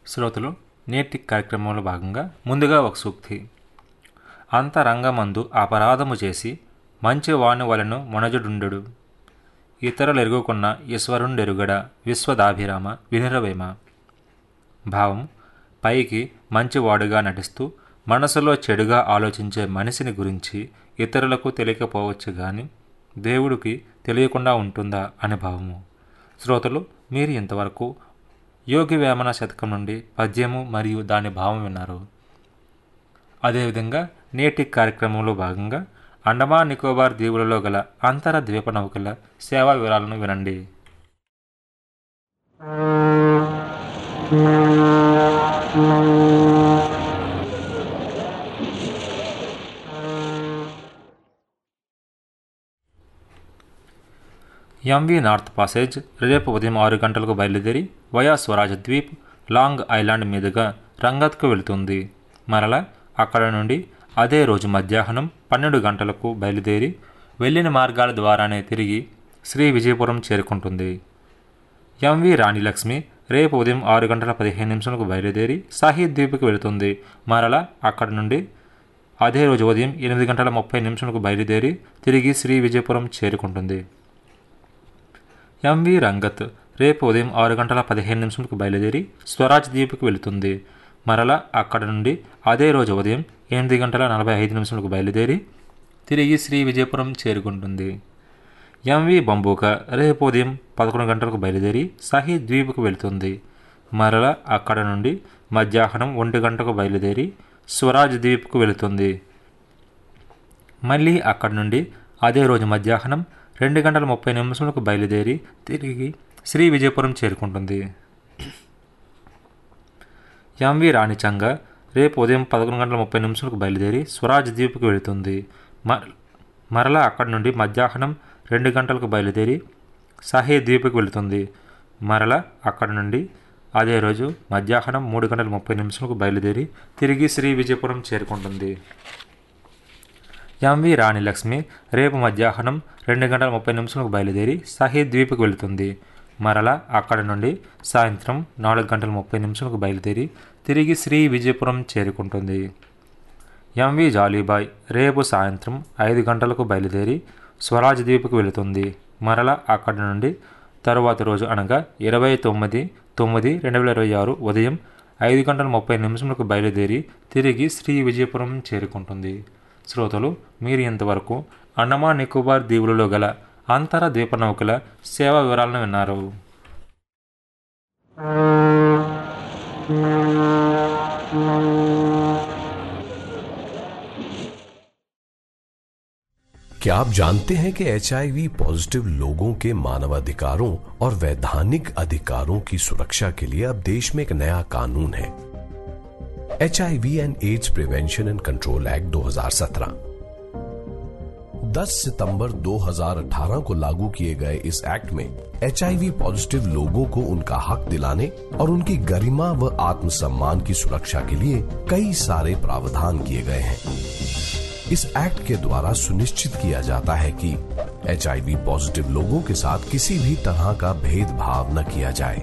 శ్రోతలు నేటి కార్యక్రమంలో భాగంగా ముందుగా ఒక సూక్తి అంతరంగమందు అపరాధము చేసి మంచి వాని వలను మొనజుడుండు ఇతరులు ఎరుగుకున్న ఈశ్వరుండెరుగడ విశ్వదాభిరామ వినిరవేమ భావం పైకి మంచివాడుగా నటిస్తూ మనసులో చెడుగా ఆలోచించే మనిషిని గురించి ఇతరులకు తెలియకపోవచ్చు కానీ దేవుడికి తెలియకుండా ఉంటుందా అని భావము శ్రోతలు మీరు ఇంతవరకు యోగి వేమన శతకం నుండి పద్యము మరియు దాని భావం విన్నారు అదేవిధంగా నేటి కార్యక్రమంలో భాగంగా అండమాన్ నికోబార్ దీవులలో గల అంతర ద్వీప నౌకల సేవా వివరాలను వినండి ఎంవి నార్త్ పాసేజ్ రేపు ఉదయం ఆరు గంటలకు బయలుదేరి via Swaraj Dweep Long Island మీదుగా రంగత్కు వెళుతుంది మరలా అక్కడ నుండి అదే రోజు మధ్యాహ్నం పన్నెండు గంటలకు బయలుదేరి వెళ్ళిన మార్గాల ద్వారానే తిరిగి శ్రీ విజయపురం చేరుకుంటుంది ఎంవి రాణి లక్ష్మి రేపు ఉదయం ఆరు గంటల పదిహేను నిమిషాలకు బయలుదేరి సాహిద్ ద్వీప్కి వెళుతుంది మరలా అక్కడ నుండి అదే రోజు ఉదయం ఎనిమిది గంటల ముప్పై నిమిషాలకు బయలుదేరి తిరిగి శ్రీ విజయపురం చేరుకుంటుంది ఎంవి రంగత్ రేపు ఉదయం ఆరు గంటల పదిహేను నిమిషాలకు బయలుదేరి స్వరాజ్ ద్వీప్కి వెళుతుంది మరలా అక్కడ నుండి అదే రోజు ఉదయం ఎనిమిది గంటల నలభై ఐదు నిమిషాలకు బయలుదేరి తిరిగి శ్రీ విజయపురం చేరుకుంటుంది ఎంవి బంబూక రేపు ఉదయం పదకొండు గంటలకు బయలుదేరి సహీద్ ద్వీప్కు వెళుతుంది మరలా అక్కడ నుండి మధ్యాహ్నం ఒంటి గంటకు బయలుదేరి స్వరాజ్ ద్వీప్కు వెళుతుంది మళ్ళీ అక్కడ నుండి అదే రోజు మధ్యాహ్నం రెండు గంటల ముప్పై నిమిషాలకు బయలుదేరి తిరిగి శ్రీ విజయపురం చేరుకుంటుంది ఎంవి రాణిచంగ రేపు ఉదయం పదకొండు గంటల ముప్పై నిమిషాలకు బయలుదేరి స్వరాజ్ ద్వీప్కి వెళుతుంది మరలా అక్కడి నుండి మధ్యాహ్నం రెండు గంటలకు బయలుదేరి సహే ద్వీప్కి వెళుతుంది మరలా అక్కడి నుండి అదే రోజు మధ్యాహ్నం మూడు గంటల ముప్పై నిమిషాలకు బయలుదేరి తిరిగి శ్రీ విజయపురం చేరుకుంటుంది ఎంవి రాణి లక్ష్మి రేపు మధ్యాహ్నం రెండు గంటల ముప్పై నిమిషాలకు బయలుదేరి సహీద్ ద్వీప్కి వెళుతుంది మరలా అక్కడ నుండి సాయంత్రం నాలుగు గంటల ముప్పై నిమిషాలకు బయలుదేరి తిరిగి శ్రీ విజయపురం చేరుకుంటుంది ఎంవి జాలీబాయ్ రేపు సాయంత్రం ఐదు గంటలకు బయలుదేరి స్వరాజ్ ద్వీప్కి వెళుతుంది మరలా అక్కడి నుండి తరువాత రోజు అనగా ఇరవై తొమ్మిది తొమ్మిది రెండు వేల ఇరవై ఆరు ఉదయం ఐదు గంటల ముప్పై నిమిషములకు బయలుదేరి తిరిగి శ్రీ విజయపురం చేరుకుంటుంది శ్రోతలు మీరు ఇంతవరకు అండమాన్ నికోబార్ దీవులలో గల అంతర ద్వీప నౌకల సేవా వివరాలను విన్నారు क्या आप जानते हैं कि एच पॉजिटिव लोगों के मानवाधिकारों और वैधानिक अधिकारों की सुरक्षा के लिए अब देश में एक नया कानून है H and AIDS prevention and control act 2017 10 सितंबर 2018 को लागू किए गए इस एक्ट में एच पॉजिटिव लोगों को उनका हक दिलाने और उनकी गरिमा व आत्मसम्मान की सुरक्षा के लिए कई सारे प्रावधान किए गए हैं इस एक्ट के द्वारा सुनिश्चित किया जाता है कि एच पॉजिटिव लोगों के साथ किसी भी तरह का भेदभाव न किया जाए